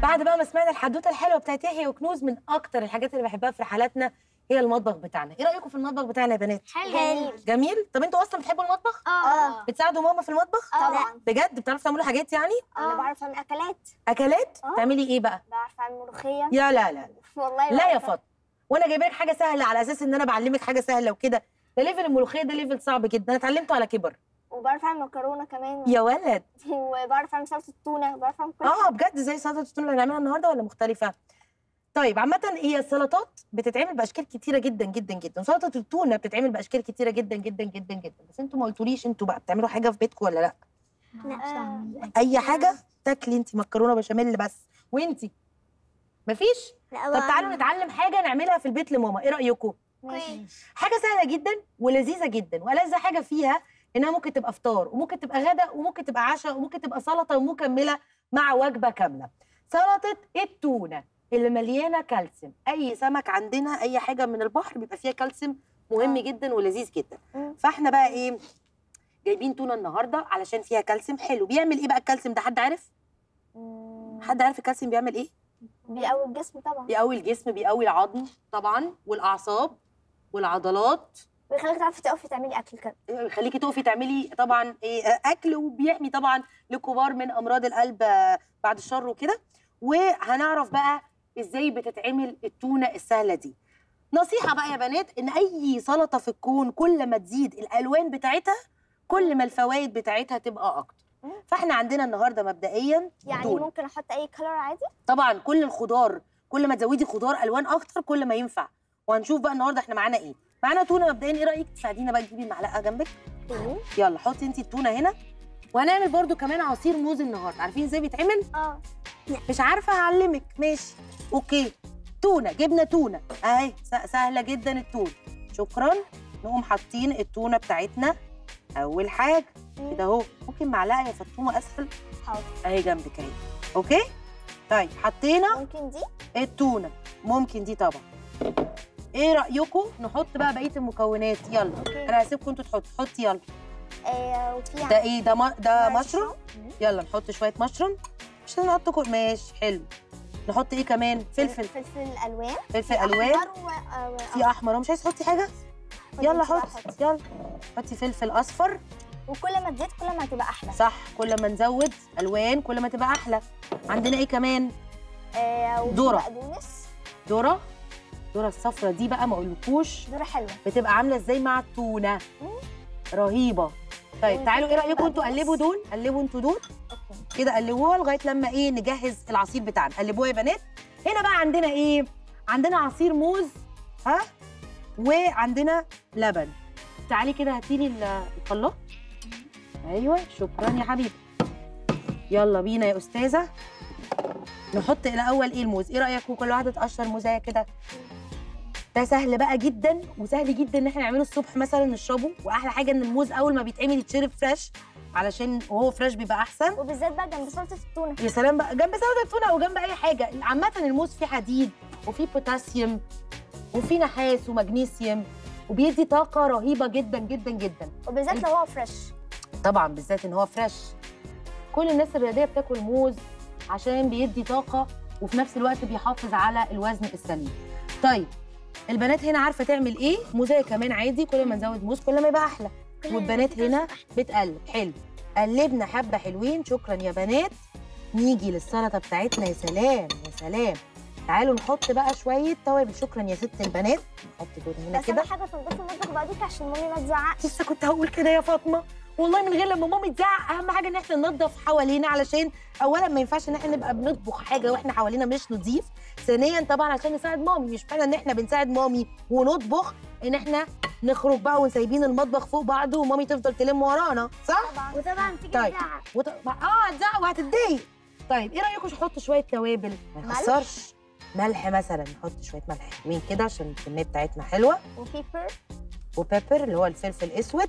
بعد بقى ما سمعنا الحدوته الحلوه بتاعت يحيى وكنوز من اكتر الحاجات اللي بحبها في رحلاتنا هي المطبخ بتاعنا ايه رايكم في المطبخ بتاعنا يا بنات حلو جميل طب انتوا اصلا بتحبوا المطبخ اه بتساعدوا ماما في المطبخ طبعا بجد بتعرفوا تعملوا حاجات يعني انا بعرف اعمل اكلات اكلات آه. تعملي ايه بقى بعرف اعمل ملوخيه يا لا لا والله لا يا بعرف. فاطمه وانا جايبه لك حاجه سهله على اساس ان انا بعلمك حاجه سهله وكده ده ليفل الملوخيه ده ليفل صعب جدا انا اتعلمته على كبر وبعرف اعمل مكرونه كمان يا ولد وبعرف اعمل سلطه تونه بعرف اعمل كل اه بجد زي سلطه التونه اللي هنعملها النهارده ولا مختلفه طيب عامة هي السلطات بتتعمل بأشكال كتيرة جدا جدا جدا، سلطة التونة بتتعمل بأشكال كتيرة جدا جدا جدا جدا، بس انتوا ما قلتوليش انتوا بقى بتعملوا حاجة في بيتكم ولا لأ؟ آه. أي حاجة تاكلي انت مكرونة بشاميل بس، وانتي؟ مفيش؟ طب تعالوا نتعلم حاجة نعملها في البيت لماما، إيه رأيكم؟ ماشي حاجة سهلة جدا ولذيذة جدا، وألذ حاجة فيها إنها ممكن تبقى فطار، وممكن تبقى غدا، وممكن تبقى عشاء، وممكن تبقى سلطة ومكملة مع وجبة كاملة. سلطة التونة اللي مليانة كالسيوم، أي سمك عندنا أي حاجة من البحر بيبقى فيها كالسيوم مهم آه. جدا ولذيذ جدا. مم. فاحنا بقى إيه؟ جايبين تونة النهارده علشان فيها كالسيوم حلو، بيعمل إيه بقى الكالسيوم ده حد عارف؟ مم. حد عارف الكالسيوم بيعمل إيه؟ بيقوي الجسم طبعا بيقوي الجسم، بيقوي العظم طبعا والأعصاب والعضلات بيخليك تعرفي تقفي تعملي اكل كده يخليكي تقفي تعملي طبعا إيه، اكل وبيحمي طبعا لكبار من امراض القلب آه، بعد الشر وكده وهنعرف بقى ازاي بتتعمل التونه السهله دي نصيحه بقى يا بنات ان اي سلطه في الكون كل ما تزيد الالوان بتاعتها كل ما الفوائد بتاعتها تبقى اكتر مم. فاحنا عندنا النهارده مبدئيا يعني تونة. ممكن احط اي كلر عادي طبعا كل الخضار كل ما تزودي خضار الوان اكتر كل ما ينفع وهنشوف بقى النهارده احنا معانا ايه معانا تونه مبدئيا ايه رايك تساعدينا بقى تجيبي المعلقه جنبك يلا حطي انتي التونه هنا وهنعمل برضو كمان عصير موز النهارده عارفين ازاي بيتعمل اه مش عارفه هعلمك ماشي اوكي تونه جبنا تونه اهي س- سهله جدا التونه شكرا نقوم حاطين التونه بتاعتنا اول حاجه كده اهو ممكن معلقه يا فطومه اسهل حاضر اهي جنبك اهي اوكي طيب حطينا ممكن دي التونه ممكن دي طبعا ايه رايكم نحط بقى بقيه المكونات يلا اوكي انا هسيبكم انتوا تحطوا حطي يلا آه وفي ده ايه ده ما ده مشروم. مشروم يلا نحط شويه مشروم مش نحط كل ماشي حلو نحط ايه كمان فلفل فلفل الوان فلفل الوان أحمر و... آه، في احمر هو مش عايز تحطي حاجه خدي يلا انت بقى حط يلا حطي فلفل اصفر وكل ما تزيد كل ما هتبقى احلى صح كل ما نزود الوان كل ما تبقى احلى عندنا ايه كمان آه وفي ذرة. بقدونس ذره الذره الصفرا دي بقى ما اقولكوش ذره حلوه بتبقى عامله ازاي مع التونه رهيبه طيب وانت تعالوا ايه كمان رايكم انتوا بقدونس. قلبوا دول قلبوا انتوا دول اوكي كده قلبوها لغايه لما ايه نجهز العصير بتاعنا قلبوها يا بنات هنا بقى عندنا ايه عندنا عصير موز ها وعندنا لبن تعالي كده هاتي لي الخلاط ايوه شكرا يا حبيبي يلا بينا يا استاذه نحط الاول ايه الموز ايه رايكم كل واحده تقشر موزايه كده ده سهل بقى جدا وسهل جدا ان احنا نعمله الصبح مثلا نشربه واحلى حاجه ان الموز اول ما بيتعمل يتشرب فريش علشان وهو فريش بيبقى احسن وبالذات بقى جنب سلطه التونه يا سلام بقى جنب سلطه التونه او جنب اي حاجه عامه الموز فيه حديد وفيه بوتاسيوم وفيه نحاس ومغنيسيوم وبيدي طاقه رهيبه جدا جدا جدا وبالذات لو هو فريش طبعا بالذات ان هو فريش كل الناس الرياضيه بتاكل موز عشان بيدي طاقه وفي نفس الوقت بيحافظ على الوزن السليم طيب البنات هنا عارفه تعمل ايه موزايه كمان عادي كل ما نزود موز كل ما يبقى احلى والبنات هنا بتقلب حلو قلبنا حبه حلوين شكرا يا بنات نيجي للسلطه بتاعتنا يا سلام يا سلام تعالوا نحط بقى شويه توابل شكرا يا ست البنات نحط دول هنا بس كده اهم حاجه تنضفي المطبخ بعديك عشان مامي ما تزعقش لسه كنت هقول كده يا فاطمه والله من غير لما مامي تزعق اهم حاجه ان احنا ننظف حوالينا علشان اولا ما ينفعش ان احنا نبقى بنطبخ حاجه واحنا حوالينا مش نظيف ثانيا طبعا عشان نساعد مامي مش معنى ان احنا بنساعد مامي ونطبخ ان احنا نخرج بقى ونسايبين المطبخ فوق بعضه ومامي تفضل تلم ورانا صح طبعا وطبعا تيجي طيب. تزعق وط... اه هتزعق وهتتضايق طيب ايه رايكم نحط شويه توابل ما ملح؟ يخسرش ملح مثلا نحط شويه ملح حلوين كده عشان الكميه بتاعتنا حلوه وبيبر وبيبر اللي هو الفلفل الاسود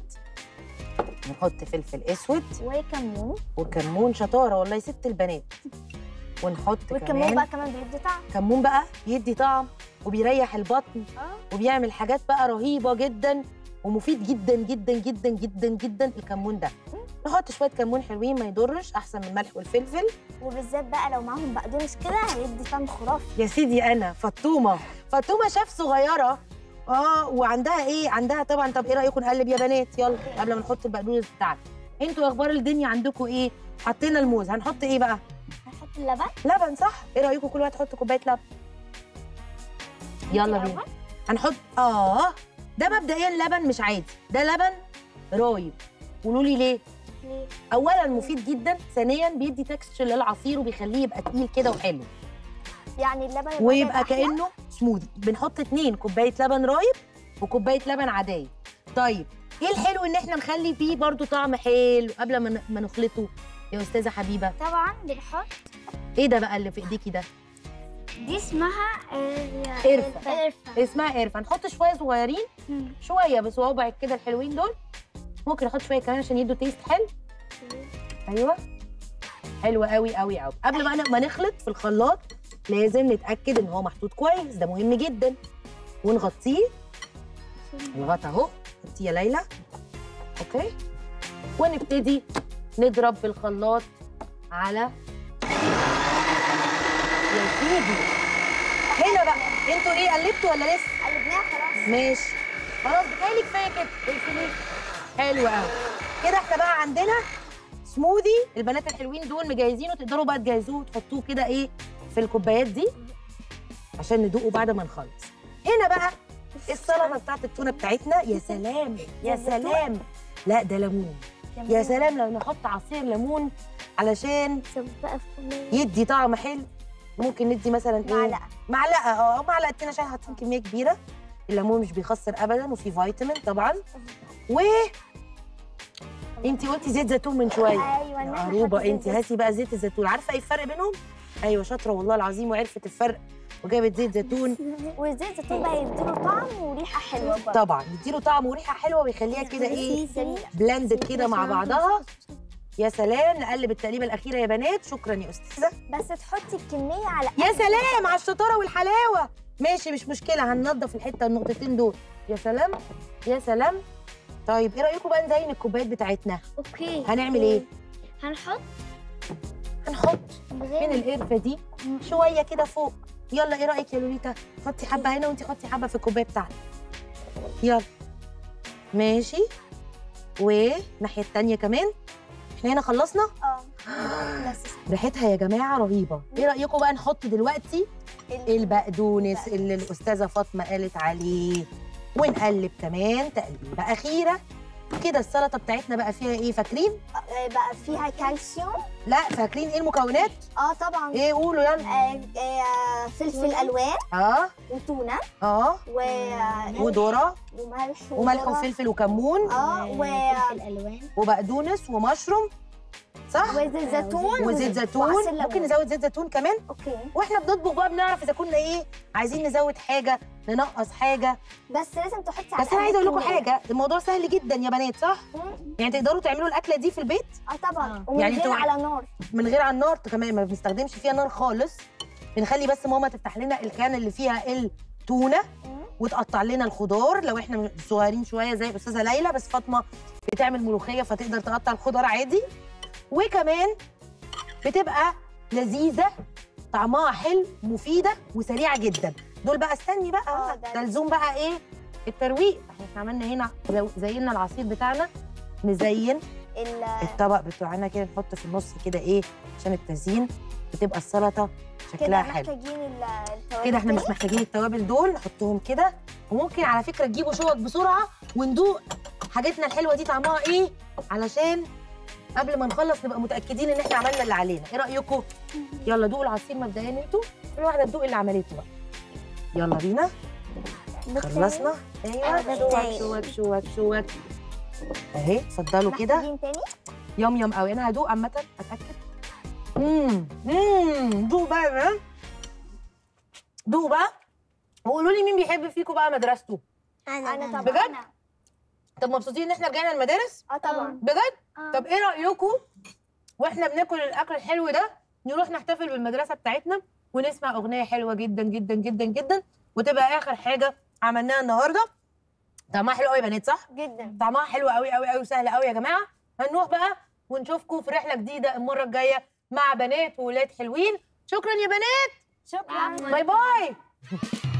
نحط فلفل اسود وكمون وكمون شطاره والله ست البنات ونحط والكمون كمان بقى كمان بيدي طعم كمون بقى بيدي طعم وبيريح البطن اه وبيعمل حاجات بقى رهيبه جدا ومفيد جدا جدا جدا جدا جدا الكمون ده نحط شويه كمون حلوين ما يضرش احسن من الملح والفلفل وبالذات بقى لو معاهم بقدونس كده هيدي طعم خرافي يا سيدي انا فطومه فطومه شاف صغيره اه وعندها ايه عندها طبعا طب ايه رايكم نقلب يا بنات يلا قبل ما نحط البقدونس بتاعنا انتوا اخبار الدنيا عندكم ايه حطينا الموز هنحط ايه بقى هنحط اللبن لبن صح ايه رايكم كل واحد يحط كوبايه لبن يلا أنت بينا الأول؟ هنحط اه ده مبدئيا لبن مش عادي ده لبن رايب قولوا لي ليه ليه؟ اولا مفيد جدا ثانيا بيدي تكستشر للعصير وبيخليه يبقى تقيل كده وحلو يعني اللبن الأبيض ويبقى أحلى؟ كانه سموذي بنحط اتنين كوبايه لبن رايب وكوبايه لبن عاديه طيب ايه الحلو ان احنا نخلي فيه برضو طعم حلو قبل ما ن- ما نخلطه يا استاذه حبيبه طبعا بنحط ايه ده بقى اللي في ايديكي ده دي اسمها قرفة. قرفة اسمها قرفه نحط شويه صغيرين شويه بصوابع كده الحلوين دول ممكن احط شويه كمان عشان يدوا تيست حلو ايوه حلوه قوي قوي قوي قبل ما ما نخلط في الخلاط لازم نتاكد ان هو محطوط كويس ده مهم جدا ونغطيه الغطا اهو حطيه يا ليلى اوكي ونبتدي نضرب في الخلاط على يا سيدي هنا بقى انتوا ايه قلبتوا ولا لسه قلبناها خلاص ماشي خلاص بتهيألي كفايه كده الفيليه حلو قوي كده احنا بقى عندنا سموذي البنات الحلوين دول مجهزينه تقدروا بقى تجهزوه وتحطوه كده ايه في الكوبايات دي عشان ندوقه بعد ما نخلص هنا بقى السلطه بتاعت التونه بتاعتنا يا سلام يا سلام لا ده ليمون يا سلام لو نحط عصير ليمون علشان بقى في يدي طعم حلو ممكن ندي مثلا ايه معلقة معلقه اه أو معلقتين عشان حاطين كميه كبيره الليمون مش بيخسر ابدا وفيه فيتامين طبعا و انت قلتي زيت زيتون من شويه ايوه إن يا إحنا عروبه نحط انت زيت هاتي بقى زيت الزيتون عارفه ايه الفرق بينهم ايوه شاطره والله العظيم وعرفت الفرق وجابت زيت زيتون والزيت الزيتون بقى يديله طعم وريحه حلوه برضه طبعا يديله طعم وريحه حلوه ويخليها كده ايه جميلة. بلندد كده مع بعضها يا سلام نقلب التقليبه الاخيره يا بنات شكرا يا استاذه بس تحطي الكميه على يا قد سلام على الشطاره والحلاوه ماشي مش مشكله هننضف الحته النقطتين دول يا سلام يا سلام طيب ايه رايكم بقى نزين الكوبايات بتاعتنا اوكي هنعمل ايه هنحط هنحط بغير من القرفه دي شويه كده فوق يلا ايه رايك يا لوليتا حطي حبه هنا وانت حطي حبه في الكوبايه بتاعتك يلا ماشي والناحيه التانيه كمان احنا هنا خلصنا اه بس ريحتها يا جماعه رهيبه ايه رايكم بقى نحط دلوقتي البقدونس اللي الاستاذه فاطمه قالت عليه ونقلب كمان تقليبه اخيره كده السلطه بتاعتنا بقى فيها ايه فاكرين آه، بقى فيها كالسيوم لا فاكرين ايه المكونات اه طبعا ايه قولوا يلا آه، آه، فلفل الوان اه وتونه اه و وذره وملح وملح وذرة. وفلفل وكمون اه و... الالوان وبقدونس ومشروم صح وزيت زيتون وزيت زيتون وعسل ليمون. ممكن نزود زيت زيتون كمان اوكي واحنا بنطبخ بقى بنعرف اذا كنا ايه عايزين نزود حاجه ننقص حاجه بس لازم تحطي على بس انا قد عايزه اقول لكم الكمية. حاجه الموضوع سهل جدا يا بنات صح مم. يعني تقدروا تعملوا الاكله دي في البيت اه طبعا آه. ومن يعني غير انتوا- على نار من غير على النار كمان ما بنستخدمش فيها نار خالص بنخلي بس ماما تفتح لنا الكان اللي فيها التونه مم. وتقطع لنا الخضار لو احنا صغيرين شويه زي الاستاذه ليلى بس فاطمه بتعمل ملوخيه فتقدر تقطع الخضار عادي وكمان بتبقى لذيذه طعمها حلو مفيده وسريعه جدا دول بقى استني آه، بقى ده ده لزوم بقى ايه الترويق احنا عملنا هنا زو- زينا العصير بتاعنا نزين ال- الطبق بتاعنا كده نحط في النص كده ايه عشان التزيين بتبقى السلطه كده شكلها حلو محتاجين ال- التوابل كده احنا مش تاني. محتاجين التوابل دول نحطهم كده وممكن على فكره تجيبوا شوك بسرعه وندوق حاجتنا الحلوه دي طعمها ايه علشان قبل ما نخلص نبقى متاكدين ان احنا عملنا اللي علينا ايه رايكم يلا دوقوا العصير مبدئيا انتوا كل واحده تدوق اللي عملته بقى يلا بينا خلصنا ايوه ده شوك بتاعي. شوك شوك شوك اهي اتفضلوا كده محتاجين تاني يوم يوم قوي انا هدوق عامه اتاكد امم امم دوق بقى بقى دوق بقى وقولوا لي مين بيحب فيكم بقى مدرسته انا طبعا بجد؟ أنا. طب مبسوطين ان احنا رجعنا المدارس اه طبعا بجد آه. طب ايه رايكم واحنا بناكل الاكل الحلو ده نروح نحتفل بالمدرسه بتاعتنا ونسمع اغنيه حلوه جدا جدا جدا جدا وتبقى اخر حاجه عملناها النهارده طعمها حلو قوي يا بنات صح جدا طعمها حلو قوي قوي قوي وسهل قوي يا جماعه هنروح بقى ونشوفكم في رحله جديده المره الجايه مع بنات وولاد حلوين شكرا يا بنات شكرا باي باي